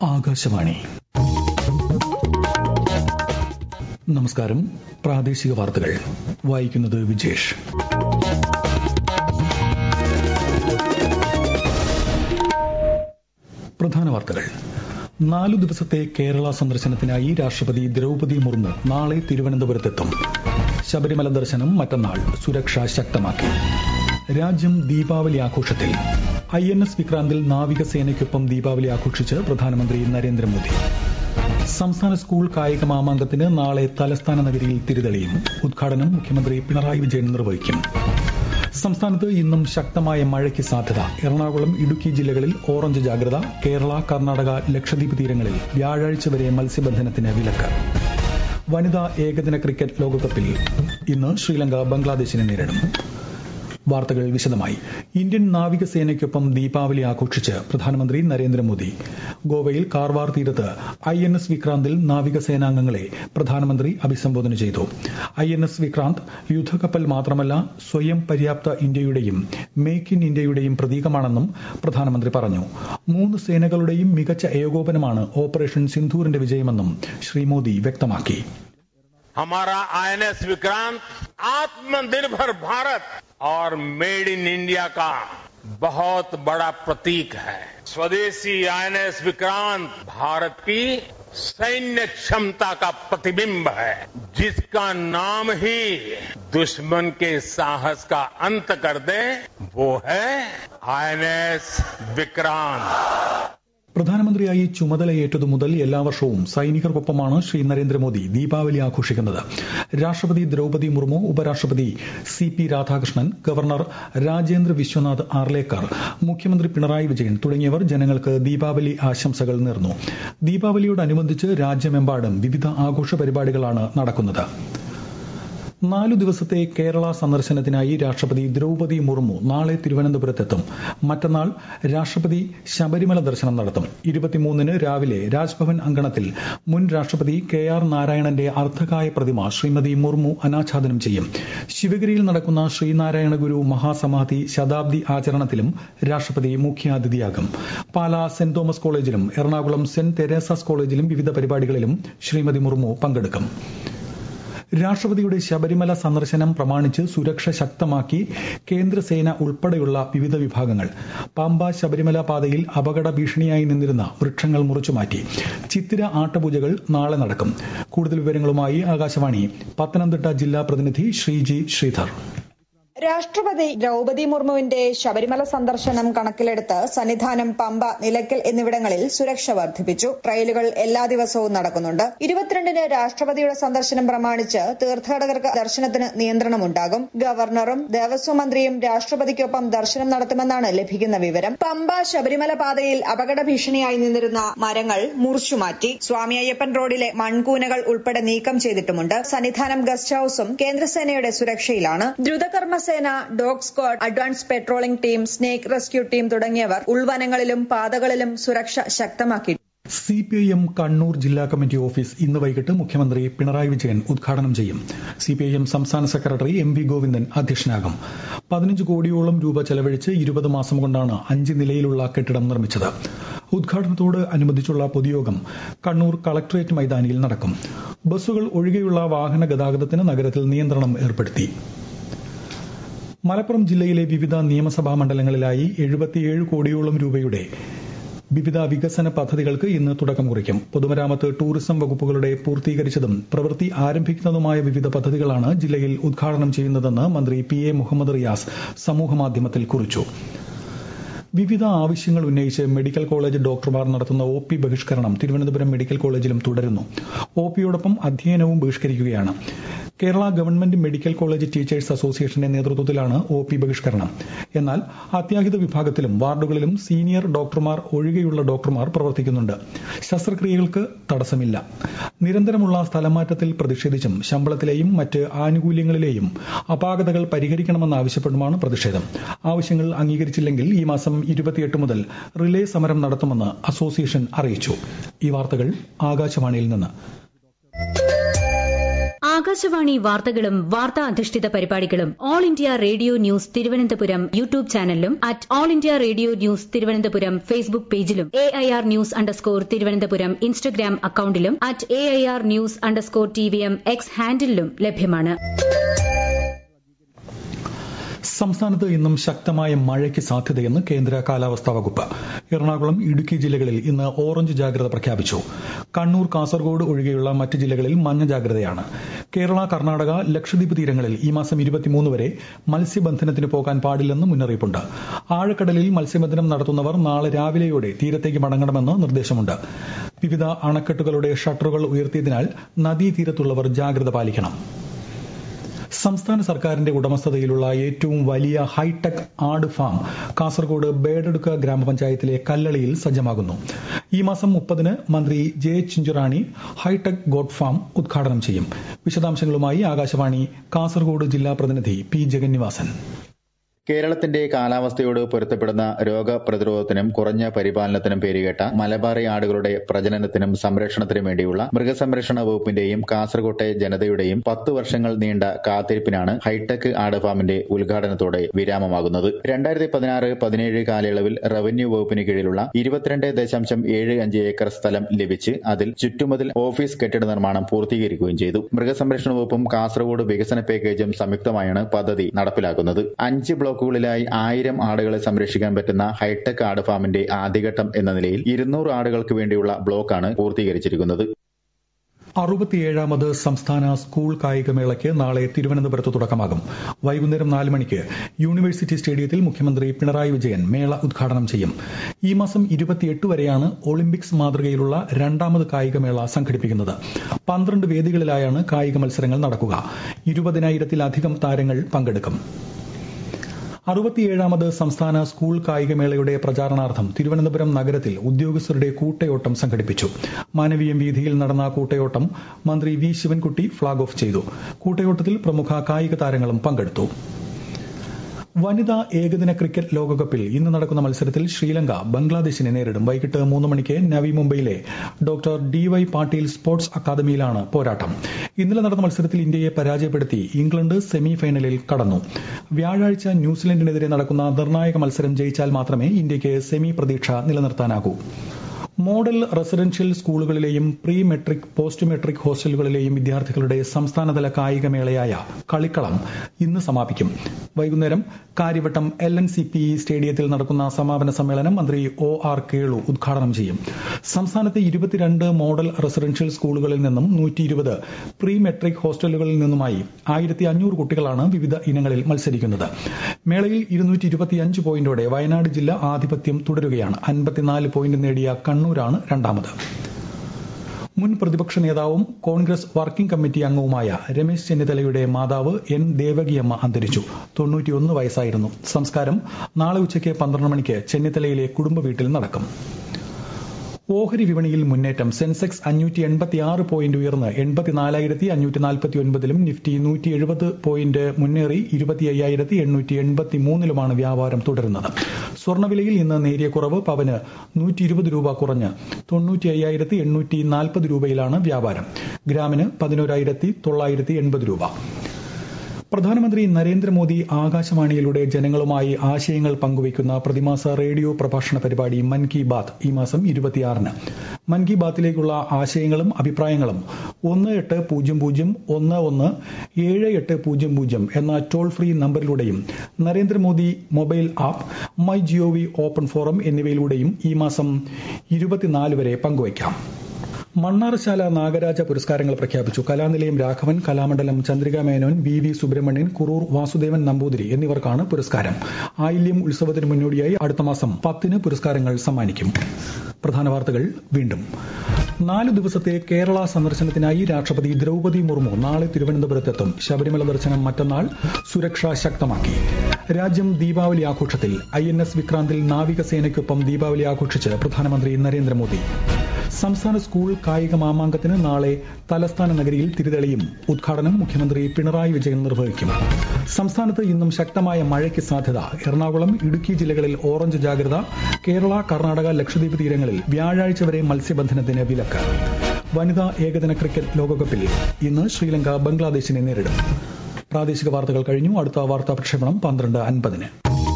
ആകാശവാണി നമസ്കാരം പ്രാദേശിക വാർത്തകൾ വായിക്കുന്നത് വിജേഷ് പ്രധാന വാർത്തകൾ നാലു ദിവസത്തെ കേരള സന്ദർശനത്തിനായി രാഷ്ട്രപതി ദ്രൌപതി മുർമു നാളെ തിരുവനന്തപുരത്തെത്തും ശബരിമല ദർശനം മറ്റന്നാൾ സുരക്ഷ ശക്തമാക്കി രാജ്യം ദീപാവലി ആഘോഷത്തിൽ ഐ എൻ എസ് വിക്രാന്തിൽ നാവികസേനയ്ക്കൊപ്പം ദീപാവലി ആഘോഷിച്ച് പ്രധാനമന്ത്രി നരേന്ദ്രമോദി സംസ്ഥാന സ്കൂൾ കായിക മാമാങ്കത്തിന് നാളെ തലസ്ഥാന നഗരിയിൽ തിരിതെളിയും ഉദ്ഘാടനം മുഖ്യമന്ത്രി പിണറായി വിജയൻ നിർവഹിക്കും സംസ്ഥാനത്ത് ഇന്നും ശക്തമായ മഴയ്ക്ക് സാധ്യത എറണാകുളം ഇടുക്കി ജില്ലകളിൽ ഓറഞ്ച് ജാഗ്രത കേരള കർണാടക ലക്ഷദ്വീപ് തീരങ്ങളിൽ വ്യാഴാഴ്ച വരെ മത്സ്യബന്ധനത്തിന് വിലക്ക് വനിതാ ഏകദിന ക്രിക്കറ്റ് ലോകകപ്പിൽ ഇന്ന് ശ്രീലങ്ക ബംഗ്ലാദേശിനെ നേരിടും വാർത്തകൾ വിശദമായി ഇന്ത്യൻ നാവികസേനയ്ക്കൊപ്പം ദീപാവലി ആഘോഷിച്ച് പ്രധാനമന്ത്രി നരേന്ദ്രമോദി ഗോവയിൽ കാർവാർ തീരത്ത് ഐ എൻ എസ് വിക്രാന്തിൽ നാവികസേനാംഗങ്ങളെ പ്രധാനമന്ത്രി അഭിസംബോധന ചെയ്തു ഐ എൻ എസ് വിക്രാന്ത് യുദ്ധക്കപ്പൽ മാത്രമല്ല സ്വയം പര്യാപ്ത ഇന്ത്യയുടെയും മേക്ക് ഇൻ ഇന്ത്യയുടെയും പ്രതീകമാണെന്നും പ്രധാനമന്ത്രി പറഞ്ഞു മൂന്ന് സേനകളുടെയും മികച്ച ഏകോപനമാണ് ഓപ്പറേഷൻ സിന്ധൂറിന്റെ വിജയമെന്നും ശ്രീ മോദി വ്യക്തമാക്കി हमारा आईएनएस विक्रांत आत्मनिर्भर भारत और मेड इन इंडिया का बहुत बड़ा प्रतीक है स्वदेशी आईएनएस विक्रांत भारत की सैन्य क्षमता का प्रतिबिंब है जिसका नाम ही दुश्मन के साहस का अंत कर दे वो है आईएनएस विक्रांत പ്രധാനമന്ത്രിയായി ചുമതലയേറ്റതു മുതൽ എല്ലാ വർഷവും സൈനികർക്കൊപ്പമാണ് ശ്രീ നരേന്ദ്രമോദി ദീപാവലി ആഘോഷിക്കുന്നത് രാഷ്ട്രപതി ദ്രൌപതി മുർമു ഉപരാഷ്ട്രപതി C P Radhakrishnan governor Rajendra Vishwanath Arlekar മുഖ്യമന്ത്രി പിണറായി വിജയൻ തുടങ്ങിയവർ ജനങ്ങൾക്ക് ദീപാവലി ആശംസകൾ നേർന്നു ദീപാവലിയോടനുബന്ധിച്ച് രാജ്യമെമ്പാടും വിവിധ ആഘോഷ പരിപാടികളാണ് നടക്കുന്നത് നാലു ദിവസത്തെ കേരള സന്ദർശനത്തിനായി രാഷ്ട്രപതി ദ്രൌപതി മുർമു നാളെ തിരുവനന്തപുരത്തെത്തും മറ്റന്നാൾ രാഷ്ട്രപതി ശബരിമല ദർശനം നടത്തും ഇരുപത്തിമൂന്നിന് രാവിലെ രാജ്ഭവൻ അങ്കണത്തിൽ മുൻ രാഷ്ട്രപതി കെ ആർ നാരായണന്റെ അർദ്ധകായ പ്രതിമ ശ്രീമതി മുർമു അനാച്ഛാദനം ചെയ്യും ശിവഗിരിയിൽ നടക്കുന്ന ശ്രീനാരായണ ഗുരു മഹാസമാധി ശതാബ്ദി ആചരണത്തിലും രാഷ്ട്രപതി മുഖ്യാതിഥിയാകും പാലാ സെന്റ് തോമസ് കോളേജിലും എറണാകുളം സെന്റ് തെരേസാസ് കോളേജിലും വിവിധ പരിപാടികളിലും ശ്രീമതി മുർമു പങ്കെടുക്കും രാഷ്ട്രപതിയുടെ ശബരിമല സന്ദർശനം പ്രമാണിച്ച് സുരക്ഷ ശക്തമാക്കി കേന്ദ്രസേന ഉൾപ്പെടെയുള്ള വിവിധ വിഭാഗങ്ങൾ പമ്പ ശബരിമല പാതയിൽ അപകട ഭീഷണിയായി നിന്നിരുന്ന വൃക്ഷങ്ങൾ മുറിച്ചുമാറ്റി ചിത്തിര ആട്ടപൂജകൾ നാളെ നടക്കും കൂടുതൽ വിവരങ്ങളുമായി ആകാശവാണി പത്തനംതിട്ട ജില്ലാ പ്രതിനിധി ശ്രീജി ശ്രീധർ രാഷ്ട്രപതി ദ്രൌപതി മുർമുവിന്റെ ശബരിമല സന്ദർശനം കണക്കിലെടുത്ത് സന്നിധാനം പമ്പ നിലയ്ക്കൽ എന്നിവിടങ്ങളിൽ സുരക്ഷ വർദ്ധിപ്പിച്ചു ട്രയലുകൾ എല്ലാ ദിവസവും നടക്കുന്നുണ്ട് ഇരുപത്തിരണ്ടിന് രാഷ്ട്രപതിയുടെ സന്ദർശനം പ്രമാണിച്ച് തീർത്ഥാടകർക്ക് ദർശനത്തിന് നിയന്ത്രണമുണ്ടാകും ഗവർണറും ദേവസ്വം മന്ത്രിയും രാഷ്ട്രപതിക്കൊപ്പം ദർശനം നടത്തുമെന്നാണ് ലഭിക്കുന്ന വിവരം പമ്പ ശബരിമല പാതയിൽ അപകട ഭീഷണിയായി നിന്നിരുന്ന മരങ്ങൾ മുറിച്ചുമാറ്റി സ്വാമി അയ്യപ്പൻ റോഡിലെ മൺകൂനകൾ ഉൾപ്പെടെ നീക്കം ചെയ്തിട്ടുമുണ്ട് സന്നിധാനം ഗസ്റ്റ് ഹൌസും കേന്ദ്രസേനയുടെ സുരക്ഷയിലാണ് ദ്രുതകർമ്മ സേന dog squad advance patrolling team snake rescue team തുടങ്ങിയവർ ഉൾവനങ്ങളിലും പാതകളിലും സുരക്ഷ ശക്തമാക്കി C P I M Kannur ജില്ലാ കമ്മിറ്റി ഓഫീസ് ഇന്ന് വൈകിട്ട് മുഖ്യമന്ത്രി പിണറായി വിജയൻ ഉദ്ഘാടനം ചെയ്യും സി പി ഐ എം സംസ്ഥാന സെക്രട്ടറി എം വി ഗോവിന്ദൻ അധ്യക്ഷനാകും പതിനഞ്ച് കോടിയോളം രൂപ ചെലവഴിച്ച് ഇരുപത് മാസം കൊണ്ടാണ് അഞ്ച് നിലയിലുള്ള കെട്ടിടം നിർമ്മിച്ചത് ഉദ്ഘാടനത്തോട് അനുബന്ധിച്ചുള്ള പൊതുയോഗം കണ്ണൂർ കളക്ടറേറ്റ് മൈതാനിയിൽ നടക്കും ബസ്സുകൾ ഒഴികെയുള്ള വാഹന ഗതാഗതത്തിന് നഗരത്തിൽ നിയന്ത്രണം ഏർപ്പെടുത്തി മലപ്പുറം ജില്ലയിലെ വിവിധ നിയമസഭാ മണ്ഡലങ്ങളിലായി എഴുപത്തിയേഴ് കോടിയോളം രൂപയുടെ വിവിധ വികസന പദ്ധതികൾക്ക് ഇന്ന് തുടക്കം കുറിക്കും പൊതുമരാമത്ത് ടൂറിസം വകുപ്പുകളുടെ പൂർത്തീകരിച്ചതും പ്രവൃത്തി ആരംഭിക്കുന്നതുമായ വിവിധ പദ്ധതികളാണ് ജില്ലയിൽ ഉദ്ഘാടനം ചെയ്യുന്നതെന്ന് മന്ത്രി പി എ മുഹമ്മദ് റിയാസ് സമൂഹമാധ്യമത്തിൽ കുറിച്ചു വിവിധ ആവശ്യങ്ങൾ ഉന്നയിച്ച് മെഡിക്കൽ കോളേജ് ഡോക്ടർമാർ നടത്തുന്ന ഒ പി ബഹിഷ്കരണം തിരുവനന്തപുരം മെഡിക്കൽ കോളേജിലും തുടരുന്നു ഒ പിയോടൊപ്പം അധ്യയനവും ബഹിഷ്കരിക്കുകയാണ് Kerala government medical college teachers അസോസിയേഷന്റെ നേതൃത്വത്തിലാണ് ഒ പി ബഹിഷ്കരണം എന്നാൽ അത്യാഹിത വിഭാഗത്തിലും വാർഡുകളിലും സീനിയർ ഡോക്ടർമാർ ഒഴികെയുള്ള ഡോക്ടർമാർ പ്രവർത്തിക്കുന്നുണ്ട് ശസ്ത്രക്രിയകൾക്ക് തടസ്സമില്ല നിരന്തരമുള്ള സ്ഥലമാറ്റത്തിൽ പ്രതിഷേധിച്ചും ശമ്പളത്തിലെയും മറ്റ് ആനുകൂല്യങ്ങളിലെയും അപാകതകൾ പരിഹരിക്കണമെന്നാവശ്യപ്പെട്ടുമാണ് പ്രതിഷേധം ആവശ്യങ്ങൾ അംഗീകരിച്ചില്ലെങ്കിൽ ഈ മാസം ഇരുപത്തിയെട്ട് മുതൽ റിലേ സമരം നടത്തുമെന്ന് അസോസിയേഷൻ അറിയിച്ചു ഈ വാർത്തകൾ ആകാശവാണിയിൽ നിന്ന് ആകാശവാണി വാർത്തകളും വാർത്താ അധിഷ്ഠിത പരിപാടികളും All India Radio News Thiruvananthapuram YouTube ചാനലിലും at All India Radio News Thiruvananthapuram Facebook പേജിലും A I R news underscore Thiruvananthapuram Instagram അക്കൌണ്ടിലും at A I R news underscore T V M X ഹാൻഡിലും ലഭ്യമാണ് സംസ്ഥാനത്ത് ഇന്നും ശക്തമായ മഴയ്ക്ക് സാധ്യതയെന്ന് കേന്ദ്ര കാലാവസ്ഥാ വകുപ്പ് എറണാകുളം ഇടുക്കി ജില്ലകളിൽ ഇന്ന് ഓറഞ്ച് ജാഗ്രത പ്രഖ്യാപിച്ചു കണ്ണൂർ കാസർഗോഡ് ഒഴികെയുള്ള മറ്റ് ജില്ലകളിൽ മഞ്ഞ ജാഗ്രതയാണ് കേരള കർണാടക ലക്ഷദ്വീപ് തീരങ്ങളിൽ ഈ മാസം ഇരുപത്തിമൂന്ന് വരെ മത്സ്യബന്ധനത്തിന് പോകാൻ പാടില്ലെന്ന് മുന്നറിയിപ്പുണ്ട് ആഴക്കടലിൽ മത്സ്യബന്ധനം നടത്തുന്നവർ നാളെ രാവിലെയോടെ തീരത്തേക്ക് മടങ്ങണമെന്ന് നിർദ്ദേശമുണ്ട് വിവിധ അണക്കെട്ടുകളുടെ ഷട്ടറുകൾ ഉയർത്തിയതിനാൽ നദീതീരത്തുള്ളവർ ജാഗ്രത പാലിക്കണം സംസ്ഥാന സർക്കാരിന്റെ ഉടമസ്ഥതയിലുള്ള ഏറ്റവും വലിയ ഹൈടെക് ആട് ഫാം കാസർഗോഡ് ബേഡെടുക്ക ഗ്രാമപഞ്ചായത്തിലെ കല്ലളിയിൽ സജ്ജമാകുന്നു ഈ മാസം മുപ്പതിന് മന്ത്രി J Chinchurani high tech goat farm ഉദ്ഘാടനം ചെയ്യും വിശദാംശങ്ങളുമായി ആകാശവാണി കാസർഗോഡ് ജില്ലാ പ്രതിനിധി പി ജഗന്നിവാസൻ കേരളത്തിന്റെ കാലാവസ്ഥയോട് പൊരുത്തപ്പെടുന്ന രോഗപ്രതിരോധത്തിനും കുറഞ്ഞ പരിപാലനത്തിനും പേരുകേട്ട മലബാറി ആടുകളുടെ പ്രജനനത്തിനും സംരക്ഷണത്തിനും വേണ്ടിയുള്ള മൃഗസംരക്ഷണ വകുപ്പിന്റെയും കാസർകോട്ടെ ജനതയുടെയും പത്ത് വർഷങ്ങൾ നീണ്ട കാത്തിരിപ്പിനാണ് ഹൈടെക് ആട് ഫാമിന്റെ ഉദ്ഘാടനത്തോടെ വിരാമമാകുന്നത് രണ്ടായിരത്തി പതിനാറ് പതിനേഴ് കാലയളവിൽ റവന്യൂ വകുപ്പിന് കീഴിലുള്ള ഇരുപത്തിരണ്ട് ദശാംശം ഏഴ് അഞ്ച് ഏക്കർ സ്ഥലം ലഭിച്ച് അതിൽ ചുറ്റുമതിൽ ഓഫീസ് കെട്ടിട നിർമ്മാണം പൂർത്തീകരിക്കുകയും ചെയ്തു മൃഗസംരക്ഷണ വകുപ്പും കാസർഗോഡ് വികസന പാക്കേജും സംയുക്തമായാണ് പദ്ധതി നടപ്പിലാക്കുന്നത് അഞ്ച് ബ്ലോക്കുകളിലായി ആയിരം ആടുകളെ സംരക്ഷിക്കാൻ പറ്റുന്ന ഹൈടെക് ആട് ഫാമിന്റെ ആദ്യഘട്ടം എന്ന നിലയിൽ ഇരുന്നൂറ് ആടുകൾക്ക് വേണ്ടിയുള്ള ബ്ലോക്കാണ് പൂർത്തീകരിച്ചിരിക്കുന്നത് അറുപത്തിയേഴാമത് സംസ്ഥാന സ്കൂൾ കായികമേളയ്ക്ക് നാളെ തിരുവനന്തപുരത്ത് തുടക്കമാകും വൈകുന്നേരം നാല് മണിക്ക് യൂണിവേഴ്സിറ്റി സ്റ്റേഡിയത്തിൽ മുഖ്യമന്ത്രി പിണറായി വിജയൻ മേള ഉദ്ഘാടനം ചെയ്യും ഈ മാസം ഇരുപത്തിയെട്ട് വരെയാണ് ഒളിമ്പിക്സ് മാതൃകയിലുള്ള രണ്ടാമത് കായികമേള സംഘടിപ്പിക്കുന്നത് പന്ത്രണ്ട് വേദികളിലായാണ് കായിക മത്സരങ്ങൾ നടക്കുക ഇരുപതിനായിരത്തിലധികം താരങ്ങൾ പങ്കെടുക്കും അറുപത്തിയേഴാമത് സംസ്ഥാന സ്കൂൾ കായികമേളയുടെ പ്രചാരണാർത്ഥം തിരുവനന്തപുരം നഗരത്തിൽ ഉദ്യോഗസ്ഥരുടെ കൂട്ടയോട്ടം സംഘടിപ്പിച്ചു മാനവീയം വീതിയിൽ നടന്ന കൂട്ടയോട്ടം മന്ത്രി വി ശിവൻകുട്ടി ഫ്ളാഗ് ഓഫ് ചെയ്തു കൂട്ടയോട്ടത്തിൽ പ്രമുഖ കായിക താരങ്ങളും പങ്കെടുത്തു വനിതാ ഏകദിന ക്രിക്കറ്റ് ലോകകപ്പിൽ ഇന്ന് നടക്കുന്ന മത്സരത്തിൽ ശ്രീലങ്ക ബംഗ്ലാദേശിനെ നേരിടും വൈകിട്ട് മൂന്ന് മണിക്ക് നവി മുംബൈയിലെ doctor D Y Patil sports അക്കാദമിയിലാണ് പോരാട്ടം ഇന്നലെ നടന്ന മത്സരത്തിൽ ഇന്ത്യയെ പരാജയപ്പെടുത്തി ഇംഗ്ലണ്ട് സെമി ഫൈനലിൽ കടന്നു വ്യാഴാഴ്ച ന്യൂസിലൻഡിനെതിരെ നടക്കുന്ന നിർണായക മത്സരം ജയിച്ചാൽ മാത്രമേ ഇന്ത്യയ്ക്ക് സെമി പ്രതീക്ഷ നിലനിർത്താനാകൂ മോഡൽ റെസിഡൻഷ്യൽ സ്കൂളുകളിലെയും പ്രീ മെട്രിക് പോസ്റ്റ് മെട്രിക് ഹോസ്റ്റലുകളിലെയും വിദ്യാർത്ഥികളുടെ സംസ്ഥാനതല കായികമേളയായ കളിക്കളം ഇന്ന് സമാപിക്കും വൈകുന്നേരം Karyavattom L N C P സ്റ്റേഡിയത്തിൽ നടക്കുന്ന സമാപന സമ്മേളനം മന്ത്രി ഒ ആർ കേളു ഉദ്ഘാടനം ചെയ്യും സംസ്ഥാനത്തെ ഇരുപത്തിരണ്ട് മോഡൽ റെസിഡൻഷ്യൽ സ്കൂളുകളിൽ നിന്നും നൂറ്റി ഇരുപത് പ്രീ മെട്രിക് ഹോസ്റ്റലുകളിൽ നിന്നുമായി ആയിരത്തി അഞ്ഞൂറ് കുട്ടികളാണ് വിവിധ ഇനങ്ങളിൽ മത്സരിക്കുന്നത് മേളയിൽ ഇരുന്നൂറ്റി ഇരുപത്തിയഞ്ച് പോയിന്റോടെ വയനാട് ജില്ല ആധിപത്യം തുടരുകയാണ് അൻപത്തിനാല് പോയിന്റ് നേടിയ കണ്ണൂരാണ് രണ്ടാമത് മുൻ പ്രതിപക്ഷ നേതാവും കോൺഗ്രസ് വർക്കിംഗ് കമ്മിറ്റി അംഗവുമായ രമേശ് ചെന്നിത്തലയുടെ മാതാവ് എൻ ദേവകിയമ്മ അന്തരിച്ചു തൊണ്ണൂറ്റിയൊന്ന് വയസ്സായിരുന്നു സംസ്കാരം നാളെ ഉച്ചയ്ക്ക് പന്ത്രണ്ട് മണിക്ക് ചെന്നിത്തലയിലെ കുടുംബ വീട്ടിൽ നടക്കും ഓഹരി വിപണിയിൽ മുന്നേറ്റം സെൻസെക്സ് അഞ്ഞൂറ്റി എൺപത്തിയാറ് പോയിന്റ് ഉയർന്ന് എൺപത്തിനാലായിരത്തി അഞ്ഞൂറ്റി നാൽപ്പത്തി ഒൻപതിലും നിഫ്റ്റി നൂറ്റി എഴുപത് പോയിന്റ് മുന്നേറി ഇരുപത്തി അയ്യായിരത്തി എണ്ണൂറ്റി എൺപത്തി മൂന്നിലുമാണ് വ്യാപാരം തുടരുന്നത് സ്വർണ്ണവിലയിൽ ഇന്ന് നേരിയ കുറവ് പവന് നൂറ്റി ഇരുപത് രൂപ കുറഞ്ഞ് തൊണ്ണൂറ്റി അയ്യായിരത്തി എണ്ണൂറ്റി നാൽപ്പത് രൂപയിലാണ് വ്യാപാരം ഗ്രാമിന് പതിനോരായിരത്തി തൊള്ളായിരത്തി എൺപത് രൂപ പ്രധാനമന്ത്രി നരേന്ദ്രമോദി ആകാശവാണിയിലൂടെ ജനങ്ങളുമായി ആശയങ്ങൾ പങ്കുവയ്ക്കുന്ന പ്രതിമാസ റേഡിയോ പ്രഭാഷണ പരിപാടി മൻ കി ബാത്ത് ഈ മാസം ഇരുപത്തിയാറിന് മൻ കി ബാത്തിലേക്കുള്ള ആശയങ്ങളും അഭിപ്രായങ്ങളും ഒന്ന് എട്ട് പൂജ്യം പൂജ്യം ഒന്ന് ഒന്ന് ഏഴ് എട്ട് പൂജ്യം പൂജ്യം എന്ന ടോൾ ഫ്രീ നമ്പറിലൂടെയും Narendra Modi mobile app my GOV open forum എന്നിവയിലൂടെയും ഈ മാസം ഇരുപത്തിനാല് വരെ പങ്കുവയ്ക്കാം മണ്ണാറശാല നാഗരാജ പുരസ്കാരങ്ങൾ പ്രഖ്യാപിച്ചു കലാനിലയം രാഘവൻ കലാമണ്ഡലം ചന്ദ്രിക മേനോൻ വി വി സുബ്രഹ്മണ്യൻ കുറൂർ വാസുദേവൻ നമ്പൂതിരി എന്നിവർക്കാണ് പുരസ്കാരം ആയില്യം ഉത്സവത്തിന് മുന്നോടിയായി അടുത്ത മാസം പത്തിന് പുരസ്കാരങ്ങൾ സമ്മാനിക്കും പ്രധാന വാർത്തകൾ വീണ്ടും നാല് ദിവസത്തെ കേരള സന്ദർശനത്തിനായി രാഷ്ട്രപതി ദ്രൌപതി മുർമു നാളെ തിരുവനന്തപുരത്തെത്തും ശബരിമല ദർശനം മറ്റന്നാൾ സുരക്ഷ ശക്തമാക്കി രാജ്യം ദീപാവലി ആഘോഷത്തിൽ ഐ എൻ എസ് വിക്രാന്തിൽ നാവികസേനയ്ക്കൊപ്പം ദീപാവലി ആഘോഷിച്ച് പ്രധാനമന്ത്രി നരേന്ദ്രമോദി സംസ്ഥാന സ്കൂൾ കായിക മാമാങ്കത്തിന് നാളെ തലസ്ഥാന നഗരിയിൽ തിരിതെളിയും ഉദ്ഘാടനം മുഖ്യമന്ത്രി പിണറായി വിജയൻ നിർവഹിക്കും സംസ്ഥാനത്ത് ഇന്നും ശക്തമായ മഴയ്ക്ക് സാധ്യത എറണാകുളം ഇടുക്കി ജില്ലകളിൽ ഓറഞ്ച് ജാഗ്രത കേരള കർണാടക ലക്ഷദ്വീപ് തീരങ്ങളിൽ വ്യാഴാഴ്ച വരെ മത്സ്യബന്ധനത്തിന് വിലക്ക് വനിതാ ഏകദിന ക്രിക്കറ്റ് ലോകകപ്പിൽ ഇന്ന് ശ്രീലങ്ക ബംഗ്ലാദേശിനെ നേരിടും പ്രാദേശിക വാർത്തകൾ കഴിഞ്ഞു അടുത്ത വാർത്താ പ്രക്ഷേപണം പന്ത്രണ്ട് അൻപതിന്